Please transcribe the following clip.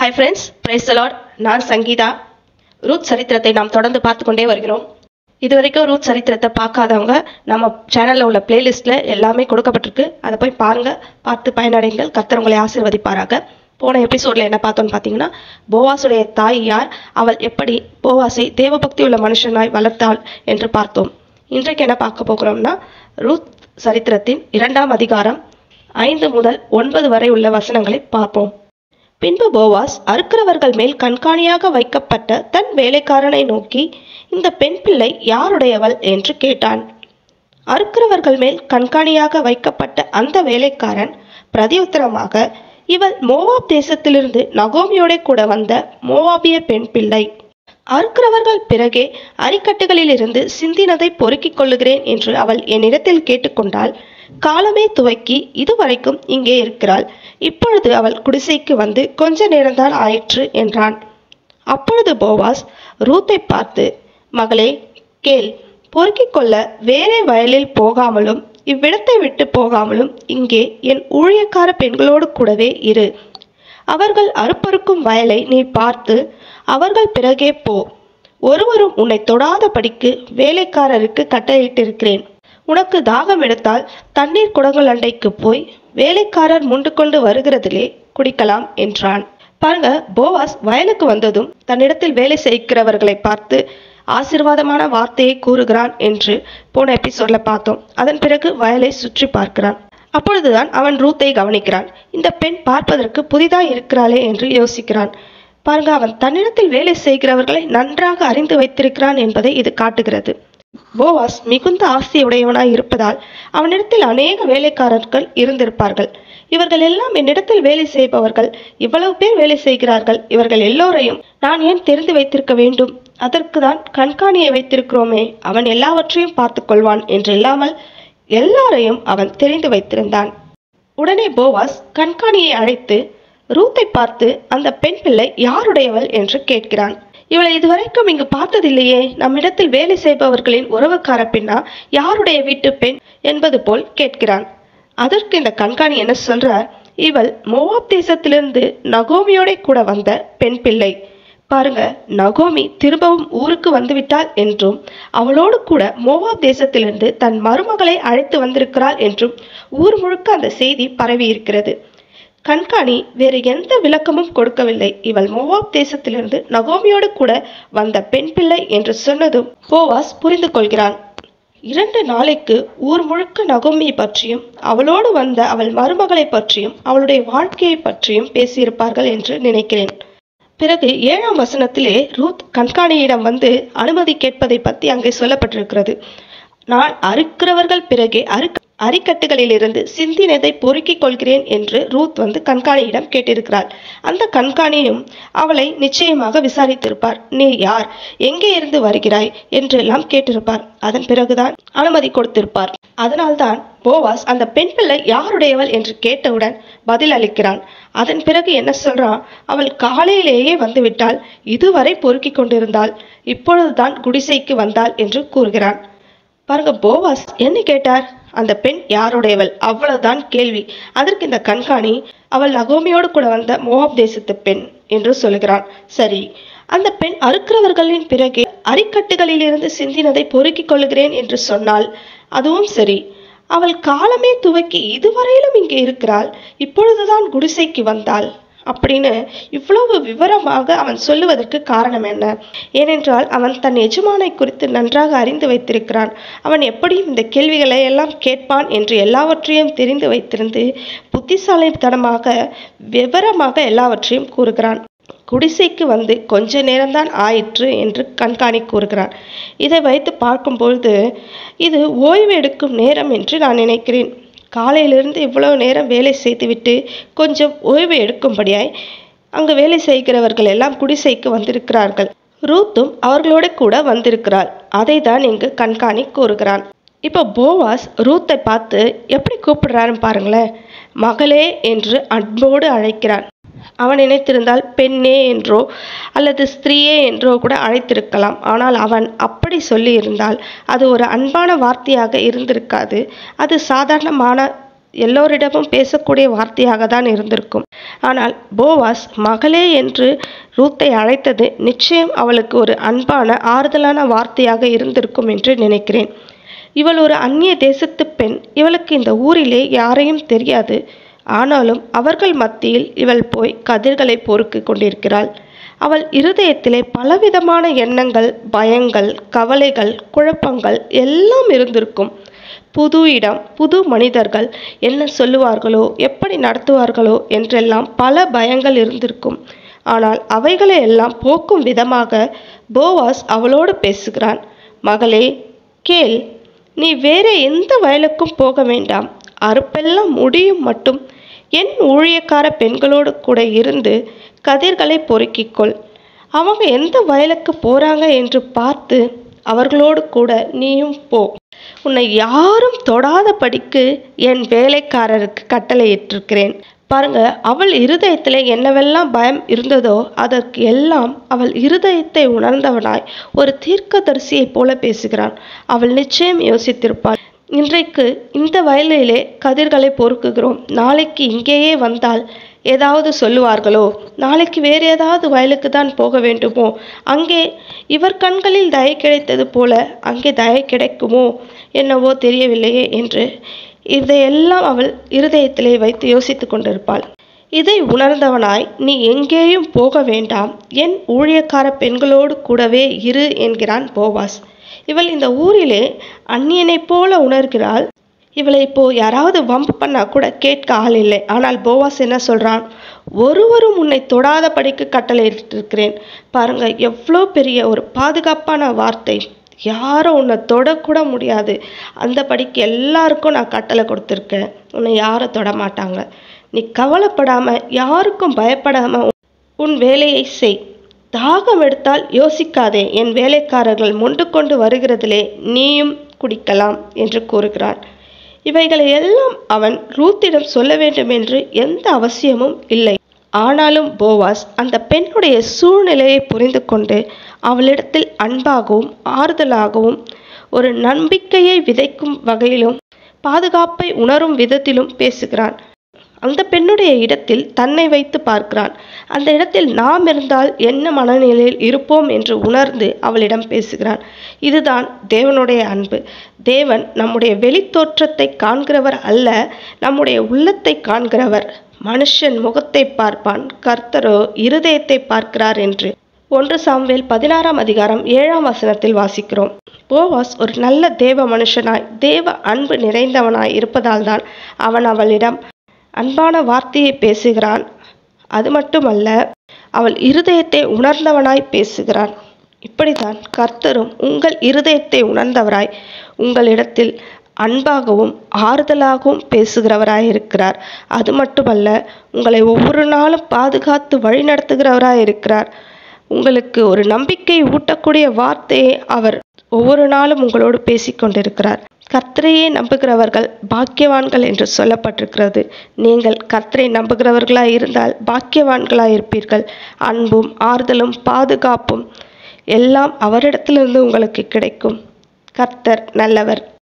hi friends price Lord நான் Sangeetha Ruth சரித்திரத்தை நாம் தொடர்ந்து பார்த்து கொண்டே வருகிறோம் இது வரைக்கும் ரூத் சரித்திரத்தை பார்க்காதவங்க நம்ம சேனலில் உள்ள பிளேலிஸ்ட்டில் எல்லாமே கொடுக்கப்பட்டிருக்கு அதை போய் பாருங்கள் பார்த்து பயனடைங்கள் கர்த்தர் உங்களை ஆசீர்வதிப்பாராக போன எபிசோடில் என்ன பார்த்தோம்னு பார்த்தீங்கன்னா போவாஸுடைய தாய் யார் அவள் எப்படி போவாஸை தேவபக்தி உள்ள மனுஷனாய் வளர்த்தாள் என்று பார்த்தோம் இன்றைக்கு என்ன பார்க்க போகிறோம்னா ரூத் சரித்திரத்தின் இரண்டாம் அதிகாரம் ஐந்து முதல் ஒன்பது வரை உள்ள வசனங்களை பார்ப்போம் பின்பு போவாஸ் அறுக்கிறவர்கள் மேல் கண்காணியாக வைக்கப்பட்ட தன் வேலைக்காரனை நோக்கி இந்த பெண் பிள்ளை யாருடையவள் என்று கேட்டான் அறுக்கிறவர்கள் மேல் கண்காணியாக வைக்கப்பட்ட அந்த வேலைக்காரன் பிரதியுத்தரமாக இவள் மோவாப் தேசத்திலிருந்து நகோமியோட கூட வந்த மோவாபிய பெண் பிள்ளை அறுக்கிறவர்கள் பிறகே அரிக்கட்டுகளிலிருந்து சிந்தினதை பொறுக்கிக் கொள்ளுகிறேன் என்று அவள் என்னிடத்தில் கேட்டுக்கொண்டாள் காலமே துவக்கி இதுவரைக்கும் இங்கே இருக்கிறாள் இப்பொழுது அவள் குடிசைக்கு வந்து கொஞ்ச நேரம்தான் ஆயிற்று என்றான் அப்பொழுது போவாஸ் ரூத்தை பார்த்து மகளே கேள் பொறுக்கிக் கொள்ள வேறே வயலில் போகாமலும் இவ்விடத்தை விட்டு போகாமலும் இங்கே என் ஊழியக்கார பெண்களோடு கூடவே இரு அவர்கள் அறுப்பறுக்கும் வயலை நீ பார்த்து அவர்கள் பிறகே போ ஒருவரும் உன்னை தொடாதபடிக்கு வேலைக்காரருக்கு கட்டளையிட்டிருக்கிறேன் உனக்கு தாகம் எடுத்தால் தண்ணீர் குடங்கள் அண்டைக்கு போய் வேலைக்காரர் முண்டு கொண்டு வருகிறதிலே குடிக்கலாம் என்றான் பாருங்க போவாஸ் வயலுக்கு வந்ததும் தன்னிடத்தில் வேலை செய்கிறவர்களை பார்த்து ஆசிர்வாதமான வார்த்தையை கூறுகிறான் என்று போன எபிசோட்ல பார்த்தோம் அதன் பிறகு வயலை சுற்றி பார்க்கிறான் அப்பொழுதுதான் அவன் ரூத்தை கவனிக்கிறான் இந்த பெண் பார்ப்பதற்கு புதிதாய் இருக்கிறாளே என்று யோசிக்கிறான் பாருங்க அவன் தன்னிடத்தில் வேலை செய்கிறவர்களை நன்றாக அறிந்து வைத்திருக்கிறான் என்பதை இது காட்டுகிறது போவாஸ் மிகுந்த ஆசையுடையவனாய் இருப்பதால் அவனிடத்தில் அநேக வேலைக்காரர்கள் இருந்திருப்பார்கள் இவர்கள் எல்லாம் என்னிடத்தில் வேலை செய்பவர்கள் இவ்வளவு பேர் வேலை செய்கிறார்கள் இவர்கள் எல்லோரையும் நான் ஏன் தெரிந்து வைத்திருக்க வேண்டும் அதற்கு தான் கண்காணியை வைத்திருக்கிறோமே அவன் எல்லாவற்றையும் பார்த்து கொள்வான் என்றில்லாமல் எல்லாரையும் அவன் தெரிந்து வைத்திருந்தான் உடனே போவாஸ் கண்காணியை அழைத்து ரூத்தை பார்த்து அந்த பெண் பிள்ளை யாருடையவள் என்று கேட்கிறான் இவளை இதுவரைக்கும் இங்கு பார்த்ததில்லையே நம்மிடத்தில் வேலை செய்பவர்களின் உறவுக்கார பெண்ணா யாருடைய வீட்டு பெண் என்பது போல் கேட்கிறான் அதற்கு இந்த கண்காணி என்ன சொல்றார் இவள் மோவாப் தேசத்திலிருந்து நகோமியோட கூட வந்த பெண் பிள்ளை பாருங்க நகோமி திரும்பவும் ஊருக்கு வந்துவிட்டாள் என்றும் அவளோடு கூட மோவாப் தேசத்திலிருந்து தன் மருமகளை அழைத்து வந்திருக்கிறாள் என்றும் ஊர் முழுக்க அந்த செய்தி பரவி இருக்கிறது கண்காணி வேறு எந்த விளக்கமும் கொடுக்கவில்லை இவள் மோவாப் தேசத்திலிருந்து நகோமியோடு கூட வந்த பெண் பிள்ளை என்று சொன்னதும் போவாஸ் புரிந்து கொள்கிறான் இரண்டு நாளைக்கு ஊர் முழுக்க நகோமியை பற்றியும் அவளோடு வந்த அவள் மருமகளை பற்றியும் அவளுடைய வாழ்க்கையை பற்றியும் பேசியிருப்பார்கள் என்று நினைக்கிறேன் பிறகு ஏழாம் வசனத்திலே ரூத் கண்காணியிடம் வந்து அனுமதி கேட்பதை பற்றி அங்கே சொல்லப்பட்டிருக்கிறது நான் அறுக்கிறவர்கள் பிறகே அறு அரிக்கட்டுகளிலிருந்து சிந்தினதை பொறுக்கிக் கொள்கிறேன் என்று ரூத் வந்து கண்காணியிடம் கேட்டிருக்கிறாள் அந்த கண்காணியும் அவளை நிச்சயமாக விசாரித்திருப்பார் நீ யார் எங்கே இருந்து வருகிறாய் என்றெல்லாம் கேட்டிருப்பார் அதன் பிறகுதான் அனுமதி கொடுத்திருப்பார் அதனால்தான் போவாஸ் அந்த பெண் பிள்ளை யாருடையவள் என்று கேட்டவுடன் பதில் அளிக்கிறான் அதன் பிறகு என்ன சொல்றான் அவள் காலையிலேயே வந்துவிட்டால் இதுவரை பொறுக்கிக் கொண்டிருந்தாள் இப்பொழுதுதான் குடிசைக்கு வந்தாள் என்று கூறுகிறான் பாருங்க போவாஸ் என்ன கேட்டார் அந்த பெண் யாருடையவள் அவ்வளவுதான் கேள்வி அதற்கு இந்த கண்காணி அவள் நகோமியோடு கூட வந்த மோவாப் தேசத்து பெண் என்று சொல்கிறான் சரி அந்த பெண் அறுக்கிறவர்களின் பிறகு அரிக்கட்டுகளிலிருந்து சிந்தினதை பொறுக்கிக் கொள்கிறேன் என்று சொன்னால் அதுவும் சரி அவள் காலமே துவக்கி இதுவரையிலும் இங்கே இருக்கிறாள் இப்பொழுதுதான் குடிசைக்கு வந்தாள் அப்படின்னு இவ்வளவு விவரமாக அவன் சொல்லுவதற்கு காரணம் என்ன ஏனென்றால் அவன் தன் எஜமானை குறித்து நன்றாக அறிந்து வைத்திருக்கிறான் அவன் எப்படியும் இந்த கேள்விகளை எல்லாம் கேட்பான் என்று எல்லாவற்றையும் தெரிந்து வைத்திருந்து புத்திசாலித்தனமாக விவரமாக எல்லாவற்றையும் கூறுகிறான் குடிசைக்கு வந்து கொஞ்ச நேரம்தான் ஆயிற்று என்று கண்காணி கூறுகிறான் இதை வைத்து பார்க்கும்பொழுது இது ஓய்வு எடுக்கும் நேரம் என்று நான் நினைக்கிறேன் காலையிலிருந்து இவ்வளவு நேரம் வேலை செய்துவிட்டு கொஞ்சம் ஓய்வு எடுக்கும்படியாய் அங்கு வேலை செய்கிறவர்கள் எல்லாம் குடிசைக்கு வந்திருக்கிறார்கள் ரூத்தும் அவர்களோட கூட வந்திருக்கிறாள் அதை தான் இங்கு கண்காணி கூறுகிறான் இப்போ போவாஸ் ரூத்தை பார்த்து எப்படி கூப்பிடுறாருன்னு பாருங்களேன் மகளே என்று அன்போடு அழைக்கிறான் அவன் நினைத்திருந்தால் பெண்ணே என்றோ அல்லது ஸ்திரீயே என்றோ கூட அழைத்திருக்கலாம் ஆனால் அவன் அப்படி சொல்லியிருந்தால் அது ஒரு அன்பான வார்த்தையாக இருந்திருக்காது அது சாதாரணமான எல்லோரிடமும் பேசக்கூடிய வார்த்தையாக தான் இருந்திருக்கும் ஆனால் போவாஸ் மகளே என்று ரூத்தை அழைத்தது நிச்சயம் அவளுக்கு ஒரு அன்பான ஆறுதலான வார்த்தையாக இருந்திருக்கும் என்று நினைக்கிறேன் இவள் ஒரு அந்நிய தேசத்து பெண் இவளுக்கு இந்த ஊரிலே யாரையும் தெரியாது ஆனாலும் அவர்கள் மத்தியில் இவள் போய் கதிர்களை பொறுக்கு கொண்டிருக்கிறாள் அவள் இருதயத்திலே பலவிதமான எண்ணங்கள் பயங்கள் கவலைகள் குழப்பங்கள் எல்லாம் இருந்திருக்கும் புது இடம் புது மனிதர்கள் என்ன சொல்லுவார்களோ எப்படி நடத்துவார்களோ என்றெல்லாம் பல பயங்கள் இருந்திருக்கும் ஆனால் அவைகளை எல்லாம் போக்கும் விதமாக போவாஸ் அவளோடு பேசுகிறான் மகளே கேள் நீ வேற எந்த வயலுக்கும் போக வேண்டாம் அறுப்பெல்லாம் முடியும் மட்டும் என் ஊழியக்கார பெண்களோடு கூட இருந்து கதிர்களை பொறுக்கிக்கொள் அவங்க எந்த வயலுக்கு போறாங்க என்று பார்த்து அவர்களோடு கூட நீயும் போ உன்னை யாரும் தொடாத படிக்கு என் வேலைக்காரருக்கு கட்டளையிட்டிருக்கிறேன் பாருங்க அவள் இருதயத்திலே என்னவெல்லாம் பயம் இருந்ததோ அதற்கு எல்லாம் அவள் இருதயத்தை உணர்ந்தவனாய் ஒரு தீர்க்கதரிசியைப் போல பேசுகிறான் அவள் நிச்சயம் யோசித்திருப்பாள் இன்றைக்கு இந்த வயலிலே கதிர்களை பொறுக்குகிறோம் நாளைக்கு இங்கேயே வந்தால் ஏதாவது சொல்லுவார்களோ நாளைக்கு வேறு ஏதாவது வயலுக்கு தான் போக வேண்டுமோ அங்கே இவர் கண்களில் தயை கிடைத்தது போல அங்கே தயை கிடைக்குமோ என்னவோ தெரியவில்லையே என்று இதையெல்லாம் அவள் இருதயத்திலே வைத்து யோசித்து கொண்டிருப்பாள் இதை உணர்ந்தவனாய் நீ எங்கேயும் போக வேண்டாம் என் ஊழியக்கார பெண்களோடு கூடவே இரு என்கிறான் போவாஸ் இவள் இந்த ஊரிலே அந்நியனைப் போல உணர்கிறாள் இவளை இப்போ யாராவது வம்பு பண்ணா கூட கேட்க ஆள் இல்லை ஆனால் போவாஸ் என்ன சொல்றான் ஒருவரும் உன்னை தொடாத படிக்கு கட்டளையிட்டிருக்கிறேன் பாருங்க எவ்வளோ பெரிய ஒரு பாதுகாப்பான வார்த்தை யாரும் உன்னை தொடக்கூட முடியாது அந்த படிக்கு எல்லாருக்கும் நான் கட்டளை கொடுத்துருக்கேன் உன்னை யாரும் தொட மாட்டாங்க நீ கவலைப்படாம யாருக்கும் பயப்படாம உன் வேலையை செய் தாகம் எடுத்தால் யோசிக்காதே என் வேலைக்காரர்கள் மொண்டு கொண்டு வருகிறதிலே நீயும் குடிக்கலாம் என்று கூறுகிறான் இவைகளை எல்லாம் அவன் ரூத்திடம் சொல்ல வேண்டும் என்று எந்த அவசியமும் இல்லை ஆனாலும் போவாஸ் அந்த பெண்ணுடைய சூழ்நிலையை புரிந்து கொண்டு அவளிடத்தில் அன்பாகவும் ஆறுதலாகவும் ஒரு நம்பிக்கையை விதைக்கும் வகையிலும் பாதுகாப்பை உணரும் விதத்திலும் பேசுகிறான் அந்த பெண்ணுடைய இடத்தில் தன்னை வைத்து பார்க்கிறான் அந்த இடத்தில் நாம் இருந்தால் என்ன மனநிலையில் இருப்போம் என்று உணர்ந்து அவளிடம் பேசுகிறான் இதுதான் தேவனுடைய அன்பு தேவன் நம்முடைய வெளித்தோற்றத்தை காண்கிறவர் அல்ல நம்முடைய உள்ளத்தை காண்கிறவர் மனுஷன் முகத்தை பார்ப்பான் கர்த்தரோ இருதயத்தை பார்க்கிறார் என்று ஒன்று சாம்வேல் பதினாறாம் அதிகாரம் ஏழாம் வசனத்தில் வாசிக்கிறோம் போவாஸ் ஒரு நல்ல தேவ மனுஷனாய் தேவ அன்பு நிறைந்தவனாய் இருப்பதால் தான் அவன் அவளிடம் அன்பான வார்த்தையை பேசுகிறான் அது மட்டுமல்ல அவள் இருதயத்தை உணர்ந்தவனாய் பேசுகிறான் இப்படித்தான் கர்த்தரும் உங்கள் இருதயத்தை உணர்ந்தவராய் உங்களிடத்தில் அன்பாகவும் ஆறுதலாகவும் பேசுகிறவராய் இருக்கிறார் அது மட்டுமல்ல உங்களை ஒவ்வொரு நாளும் பாதுகாத்து வழிநடத்துகிறவராய் இருக்கிறார் உங்களுக்கு ஒரு நம்பிக்கை ஊட்டக்கூடிய வார்த்தையை அவர் ஒவ்வொரு நாளும் உங்களோடு பேசிக்கொண்டிருக்கிறார் கர்த்தரையே நம்புகிறவர்கள் பாக்கியவான்கள் என்று சொல்லப்பட்டிருக்கிறது நீங்கள் கர்த்தரை நம்புகிறவர்களாய் இருந்தால் பாக்கியவான்களாய் இருப்பீர்கள் அன்பும் ஆறுதலும் பாதுகாப்பும் எல்லாம் அவரிடத்திலிருந்து உங்களுக்கு கிடைக்கும் கர்த்தர் நல்லவர்